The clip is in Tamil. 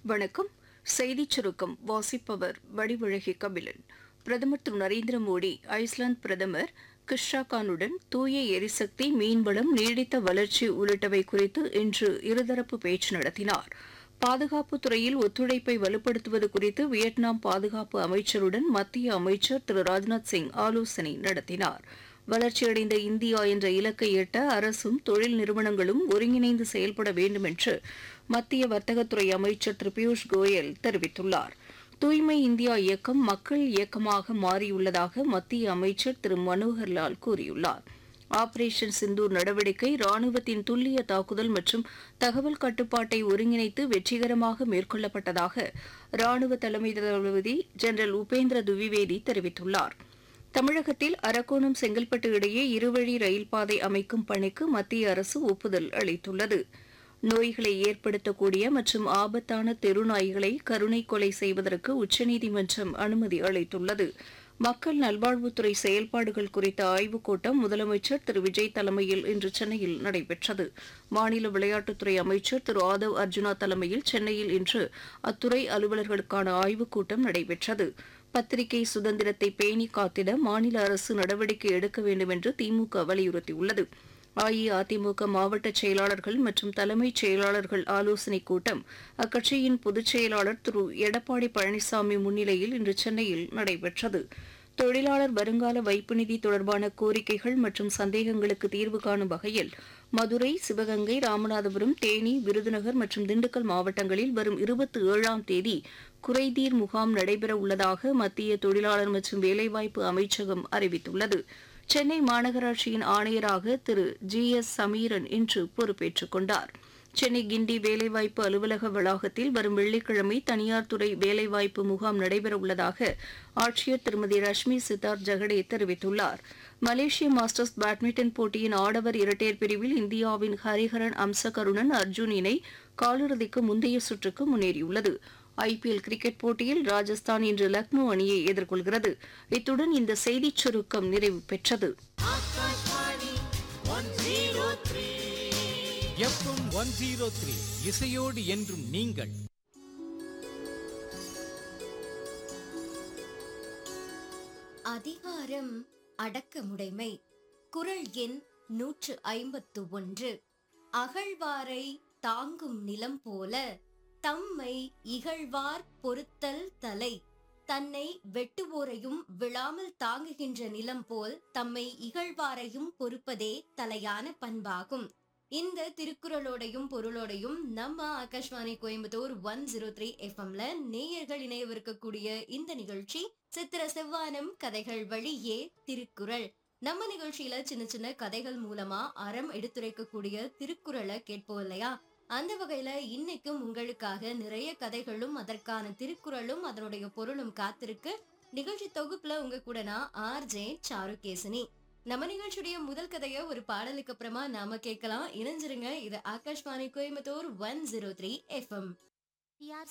வணக்கம் செய்திச் சுருக்கம் வாசிப்பவர் வடிவழகி கபிலன் பிரதமர் திரு நரேந்திர மோடி ஐஸ்லாந்து பிரதமர் கிஷ்ராகானுடன் தூய எரிசக்தி மீன்வளம் நீடித்த வளர்ச்சி உள்ளிட்டவை குறித்து இன்று இருதரப்பு பேச்சு நடத்தினார் பாதுகாப்புத் துறையில் ஒத்துழைப்பை வலுப்படுத்துவது குறித்து வியட்நாம் பாதுகாப்பு அமைச்சருடன் மத்திய அமைச்சர் திரு ராஜ்நாத் சிங் ஆலோசனை நடத்தினார் வளர்ச்சியடைந்த இந்தியா என்ற இலக்கை எட்ட அரசும் தொழில் நிறுவனங்களும் ஒருங்கிணைந்து செயல்பட வேண்டும் என்று மத்திய வர்த்தகத்துறை அமைச்சர் திரு பியூஷ் கோயல் தெரிவித்துள்ளார் தூய்மை இந்தியா இயக்கம் மக்கள் இயக்கமாக மாறியுள்ளதாக மத்திய அமைச்சர் திரு மனோகர் லால் கூறியுள்ளார் ஆபரேஷன் சிந்தூர் நடவடிக்கை ராணுவத்தின் துல்லிய தாக்குதல் மற்றும் தகவல் கட்டுப்பாட்டை ஒருங்கிணைத்து வெற்றிகரமாக மேற்கொள்ளப்பட்டதாக ராணுவ தலைமை தளபதி ஜெனரல் உபேந்திர துவிவேதி தெரிவித்துள்ளார் தமிழகத்தில் அரக்கோணம் செங்கல்பட்டு இடையே இருவழி ரயில் பாதை அமைக்கும் பணிக்கு மத்திய அரசு ஒப்புதல் அளித்துள்ளது நோய்களை ஏற்படுத்தக்கூடிய மற்றும் ஆபத்தான தெருநாய்களை கருணை கொலை செய்வதற்கு உச்சநீதிமன்றம் அனுமதி அளித்துள்ளது மக்கள் நல்வாழ்வுத்துறை செயல்பாடுகள் குறித்த ஆய்வுக் கூட்டம் முதலமைச்சர் திரு விஜய் தலைமையில் இன்று சென்னையில் நடைபெற்றது மாநில விளையாட்டுத்துறை அமைச்சர் திரு ஆதவ் அர்ஜுனா தலைமையில் சென்னையில் இன்று அத்துறை அலுவலர்களுக்கான ஆய்வுக் கூட்டம் நடைபெற்றது பத்திரிகை சுதந்திரத்தை பேணி காத்திட மாநில அரசு நடவடிக்கை எடுக்க வேண்டும் என்று திமுக வலியுறுத்தியுள்ளது அஇஅதிமுக மாவட்ட செயலாளர்கள் மற்றும் தலைமைச் செயலாளர்கள் ஆலோசனைக் கூட்டம் அக்கட்சியின் பொதுச் செயலாளர் திரு எடப்பாடி பழனிசாமி முன்னிலையில் இன்று சென்னையில் நடைபெற்றது தொழிலாளர் வருங்கால வைப்பு நிதி தொடர்பான கோரிக்கைகள் மற்றும் சந்தேகங்களுக்கு தீர்வு காணும் வகையில் மதுரை சிவகங்கை ராமநாதபுரம் தேனி விருதுநகர் மற்றும் திண்டுக்கல் மாவட்டங்களில் வரும் இருபத்தி ஏழாம் தேதி குறைதீர் முகாம் நடைபெற உள்ளதாக மத்திய தொழிலாளர் மற்றும் வேலைவாய்ப்பு அமைச்சகம் அறிவித்துள்ளது சென்னை மாநகராட்சியின் ஆணையராக திரு ஜி எஸ் சமீரன் இன்று பொறுப்பேற்றுக் கொண்டார் சென்னை கிண்டி வேலைவாய்ப்பு அலுவலக வளாகத்தில் வரும் வெள்ளிக்கிழமை தனியார் துறை வேலைவாய்ப்பு முகாம் நடைபெறவுள்ளதாக ஆட்சியர் திருமதி ரஷ்மி சித்தார்த் ஜெகடே தெரிவித்துள்ளார் மலேசிய மாஸ்டர்ஸ் பேட்மிண்டன் போட்டியின் ஆடவர் இரட்டையர் பிரிவில் இந்தியாவின் ஹரிஹரன் அம்சகருணன் அர்ஜுன் இணை காலிறுதிக்கு முந்தைய சுற்றுக்கு முன்னேறியுள்ளது ஐபிஎல் கிரிக்கெட் போட்டியில் ராஜஸ்தான் இன்று லக்னோ அணியை எதிர்கொள்கிறது இத்துடன் இந்த செய்திச் சுருக்கம் நிறைவு பெற்றது எஃப்எம் ஒன் ஜீரோ த்ரீ இசையோடு என்றும் நீங்கள் அதிகாரம் அடக்கமுடைமை குரல் எண் நூற்று ஐம்பத்து ஒன்று அகழ்வாரை தாங்கும் நிலம் போல தம்மை இகழ்வார் பொறுத்தல் தலை தன்னை வெட்டுவோரையும் விழாமல் தாங்குகின்ற நிலம் போல் தம்மை இகழ்வாரையும் பொறுப்பதே தலையான பண்பாகும் இந்த திருக்குறளோடையும் பொருளோடையும் நம்ம Akashvani Coimbatore one zero three எஃப்எம்ல நேயர்கள் இணையவிருக்கக்கூடிய இந்த நிகழ்ச்சி சித்திர செவ்வானம் கதைகள் வழியே திருக்குறள் நம்ம நிகழ்ச்சியில சின்ன சின்ன கதைகள் மூலமா அறம் எடுத்துரைக்கக்கூடிய திருக்குறளை கேட்போம் இல்லையா அந்த வகையில இன்னைக்கும் உங்களுக்காக நிறைய கதைகளும் அதற்கான திருக்குறளும் அதனுடைய பொருளும் காத்திருக்கு நிகழ்ச்சி தொகுப்புல உங்க கூட நான் ஆர்ஜே சாருகேசினி நம்ம நிகழ்ச்சியுடைய முதல் கதையை ஒரு பாடலுக்கு அப்புறமா நாம கேட்கலாம் இணைஞ்சிருங்க இது Akashvani Coimbatore one zero three FM